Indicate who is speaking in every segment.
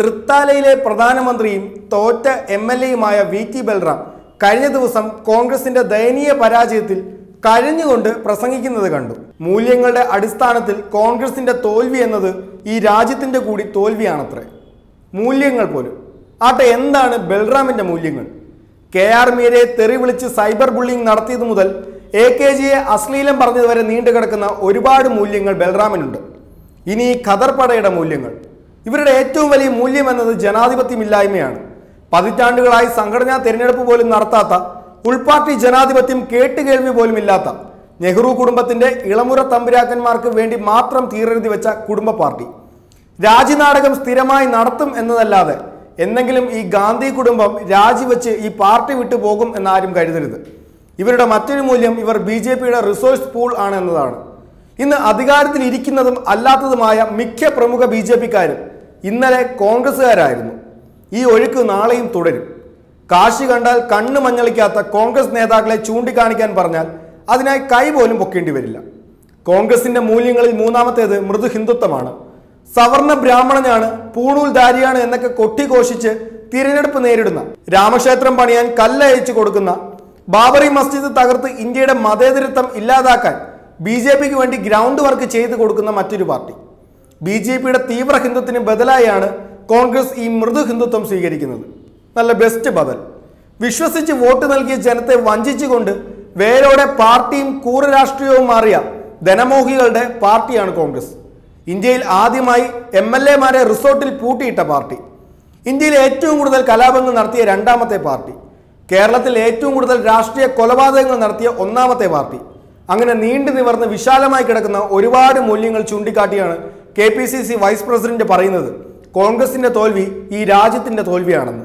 Speaker 1: തൃത്താലയിലെ പ്രധാനമന്ത്രിയും തോറ്റ M L എയുമായ വി ടി ബൽറാം കഴിഞ്ഞ ദിവസം കോൺഗ്രസിന്റെ ദയനീയ പരാജയത്തിൽ കഴിഞ്ഞുകൊണ്ട് പ്രസംഗിക്കുന്നത് കണ്ടു മൂല്യങ്ങളുടെ അടിസ്ഥാനത്തിൽ കോൺഗ്രസിന്റെ തോൽവി എന്നത് ഈ രാജ്യത്തിന്റെ കൂടി തോൽവിയാണത്രേ മൂല്യങ്ങൾ പോലും ആട്ടെ എന്താണ് ബൽറാമിന്റെ മൂല്യങ്ങൾ കെ ആർ മീരയെ തെറി വിളിച്ച് സൈബർ ബുള്ളിംഗ് നടത്തിയത് മുതൽ എ കെ ജിയെ അശ്ലീലം പറഞ്ഞതുവരെ നീണ്ടുകിടക്കുന്ന ഒരുപാട് മൂല്യങ്ങൾ ബൽറാമിനുണ്ട് ഇനി ഈ ഖദർപടയുടെ മൂല്യങ്ങൾ ഇവരുടെ ഏറ്റവും വലിയ മൂല്യം എന്നത് ജനാധിപത്യമില്ലായ്മയാണ് പതിറ്റാണ്ടുകളായി സംഘടനാ തിരഞ്ഞെടുപ്പ് പോലും നടത്താത്ത ഉൾപാർട്ടി ജനാധിപത്യം കേട്ടുകേൾവി പോലും ഇല്ലാത്ത നെഹ്റു കുടുംബത്തിന്റെ ഇളമുറ തമ്പുരാക്കന്മാർക്ക് വേണ്ടി മാത്രം തീരെഴുതി വെച്ച കുടുംബ പാർട്ടി രാജിനാടകം സ്ഥിരമായി നടത്തും എന്നതല്ലാതെ എന്തെങ്കിലും ഈ ഗാന്ധി കുടുംബം രാജിവെച്ച് ഈ പാർട്ടി വിട്ടു പോകും എന്നാരും കരുതരുത് ഇവരുടെ മറ്റൊരു മൂല്യം ഇവർ ബി ജെ പിയുടെ റിസോഴ്സ് പൂൾ ആണ് എന്നതാണ് ഇന്ന് അധികാരത്തിൽ ഇരിക്കുന്നതും അല്ലാത്തതുമായ മിക്ക പ്രമുഖ ബി ജെ പിക്കാരും ഇന്നലെ കോൺഗ്രസ്സുകാരായിരുന്നു ഈ ഒഴുക്ക് നാളെയും തുടരും കാശി കണ്ടാൽ കണ്ണ് മഞ്ഞളിക്കാത്ത കോൺഗ്രസ് നേതാക്കളെ ചൂണ്ടിക്കാണിക്കാൻ പറഞ്ഞാൽ അതിനായി കൈ പോലും പൊക്കേണ്ടി വരില്ല കോൺഗ്രസിന്റെ മൂല്യങ്ങളിൽ മൂന്നാമത്തേത് മൃദു ഹിന്ദുത്വമാണ് സവർണ ബ്രാഹ്മണനാണ് പൂണൂൽധാരിയാണ് എന്നൊക്കെ കൊട്ടിഘോഷിച്ച് തിരഞ്ഞെടുപ്പ് നേരിടുന്ന രാമക്ഷേത്രം പണിയാൻ കല്ലയച്ചു കൊടുക്കുന്ന ബാബറി മസ്ജിദ് തകർത്ത് ഇന്ത്യയുടെ മതേതരത്വം ഇല്ലാതാക്കാൻ ബി ജെ പിക്ക് വേണ്ടി ഗ്രൗണ്ട് വർക്ക് ചെയ്തു കൊടുക്കുന്ന മറ്റൊരു പാർട്ടി ബി ജെ പിയുടെ തീവ്ര ഹിന്ദുത്വത്തിന് ബദലായാണ് കോൺഗ്രസ് ഈ മൃദു ഹിന്ദുത്വം സ്വീകരിക്കുന്നത് നല്ല ബെസ്റ്റ് ബദൽ വിശ്വസിച്ച് വോട്ട് നൽകിയ ജനത്തെ വഞ്ചിച്ചുകൊണ്ട് വേരോടെ പാർട്ടിയും കൂറ രാഷ്ട്രീയവും മാറിയ ധനമോഹികളുടെ പാർട്ടിയാണ് കോൺഗ്രസ് ഇന്ത്യയിൽ ആദ്യമായി എം എൽ എമാരെ റിസോർട്ടിൽ പൂട്ടിയിട്ട പാർട്ടി ഇന്ത്യയിൽ ഏറ്റവും കൂടുതൽ കലാപങ്ങൾ നടത്തിയ രണ്ടാമത്തെ പാർട്ടി കേരളത്തിൽ ഏറ്റവും കൂടുതൽ രാഷ്ട്രീയ കൊലപാതകങ്ങൾ നടത്തിയ ഒന്നാമത്തെ പാർട്ടി അങ്ങനെ നീണ്ടു നിവർന്ന് വിശാലമായി കിടക്കുന്ന ഒരുപാട് മൂല്യങ്ങൾ ചൂണ്ടിക്കാട്ടിയാണ് K P C C vice president പറയുന്നത് കോൺഗ്രസിന്റെ തോൽവി ഈ രാജ്യത്തിന്റെ തോൽവിയാണെന്ന്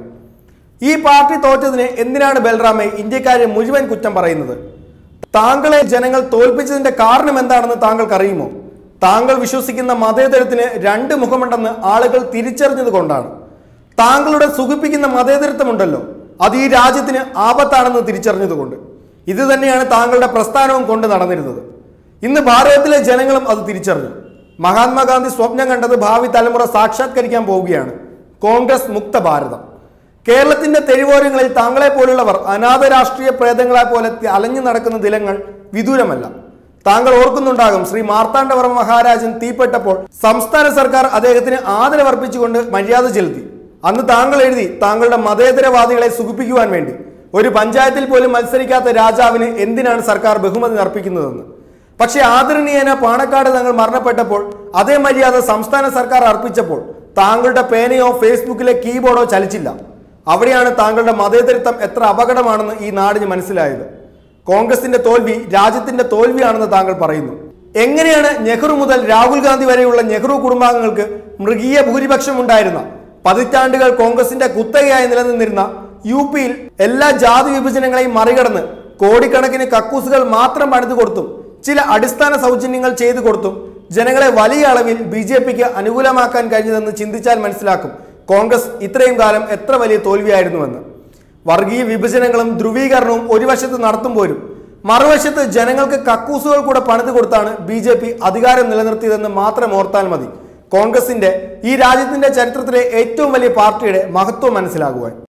Speaker 1: ഈ പാർട്ടി തോറ്റതിന് എന്തിനാണ് ബൽറാമെ ഇന്ത്യക്കാരെ മുഴുവൻ കുറ്റം പറയുന്നത് താങ്കളെ ജനങ്ങൾ തോൽപ്പിച്ചതിന്റെ കാരണം എന്താണെന്ന് താങ്കൾക്ക് അറിയുമോ താങ്കൾ വിശ്വസിക്കുന്ന മതേതരത്തിന് രണ്ട് മുഖമുണ്ടെന്ന് ആളുകൾ തിരിച്ചറിഞ്ഞത് കൊണ്ടാണ് താങ്കളുടെ സുഖിപ്പിക്കുന്ന മതേതരത്വമുണ്ടല്ലോ അത് ഈ രാജ്യത്തിന് ആപത്താണെന്ന് തിരിച്ചറിഞ്ഞതുകൊണ്ട് ഇത് തന്നെയാണ് താങ്കളുടെ പ്രസ്ഥാനവും കൊണ്ട് നടന്നിരുന്നത് ഇന്ന് ഭാരതത്തിലെ ജനങ്ങളും അത് തിരിച്ചറിഞ്ഞു മഹാത്മാഗാന്ധി സ്വപ്നം കണ്ടത് ഭാവി തലമുറ സാക്ഷാത്കരിക്കാൻ പോവുകയാണ് കോൺഗ്രസ് മുക്ത ഭാരതം കേരളത്തിന്റെ തെരുവോരങ്ങളിൽ താങ്കളെ പോലുള്ളവർ അനാഥ രാഷ്ട്രീയ പ്രേതങ്ങളെ പോലെ തി- അലഞ്ഞു നടക്കുന്ന ദിനങ്ങൾ വിദൂരമല്ല താങ്കൾ ഓർക്കുന്നുണ്ടാകും ശ്രീ മാർത്താണ്ഡവർമ്മ മഹാരാജൻ തീപ്പെട്ടപ്പോൾ സംസ്ഥാന സർക്കാർ അദ്ദേഹത്തിന് ആദരവർപ്പിച്ചുകൊണ്ട് മര്യാദ ചെലുത്തി അന്ന് താങ്കൾ എഴുതി താങ്കളുടെ മതേതരവാദികളെ സുഖിപ്പിക്കുവാൻ വേണ്ടി ഒരു പഞ്ചായത്തിൽ പോലും മത്സരിക്കാത്ത രാജാവിന് എന്തിനാണ് സർക്കാർ ബഹുമതി അർപ്പിക്കുന്നതെന്ന് പക്ഷേ ആദരണീയന പാണക്കാട് തങ്ങൾ മരണപ്പെട്ടപ്പോൾ അതേ മര്യാദ സംസ്ഥാന സർക്കാർ അർപ്പിച്ചപ്പോൾ താങ്കളുടെ പേനയോ ഫേസ്ബുക്കിലെ കീബോർഡോ ചലിച്ചില്ല അവിടെയാണ് താങ്കളുടെ മതേതരത്വം എത്ര അപകടമാണെന്ന് ഈ നാടിന് മനസ്സിലായത് കോൺഗ്രസിന്റെ തോൽവി രാജ്യത്തിന്റെ തോൽവിയാണെന്ന് താങ്കൾ പറയുന്നു എങ്ങനെയാണ് നെഹ്റു മുതൽ രാഹുൽ ഗാന്ധി വരെയുള്ള നെഹ്റു കുടുംബാംഗങ്ങൾക്ക് മൃഗീയ ഭൂരിപക്ഷം ഉണ്ടായിരുന്ന പതിറ്റാണ്ടുകൾ കോൺഗ്രസിന്റെ കുത്തകയായി നിലനിന്നിരുന്ന യു പിയിൽ എല്ലാ ജാതി വിഭജനങ്ങളെയും മറികടന്ന് കോടിക്കണക്കിന് കക്കൂസുകൾ മാത്രം പണിതു കൊടുത്തും ചില അടിസ്ഥാന സൗജന്യങ്ങൾ ചെയ്തു കൊടുത്തും ജനങ്ങളെ വലിയ അളവിൽ ബി ജെ പിക്ക് അനുകൂലമാക്കാൻ കഴിഞ്ഞതെന്ന് ചിന്തിച്ചാൽ മനസ്സിലാക്കും കോൺഗ്രസ് ഇത്രയും കാലം എത്ര വലിയ തോൽവിയായിരുന്നുവെന്ന് വർഗീയ വിഭജനങ്ങളും ധ്രുവീകരണവും ഒരു വശത്ത് നടത്തുമ്പോഴും മറുവശത്ത് ജനങ്ങൾക്ക് കക്കൂസുകൾ കൂടെ പണിത് കൊടുത്താണ് ബി ജെ പി അധികാരം നിലനിർത്തിയതെന്ന് മാത്രം ഓർത്താൽ മതി കോൺഗ്രസിന്റെ ഈ രാജ്യത്തിന്റെ ചരിത്രത്തിലെ ഏറ്റവും വലിയ പാർട്ടിയുടെ മഹത്വം മനസ്സിലാകുവാൻ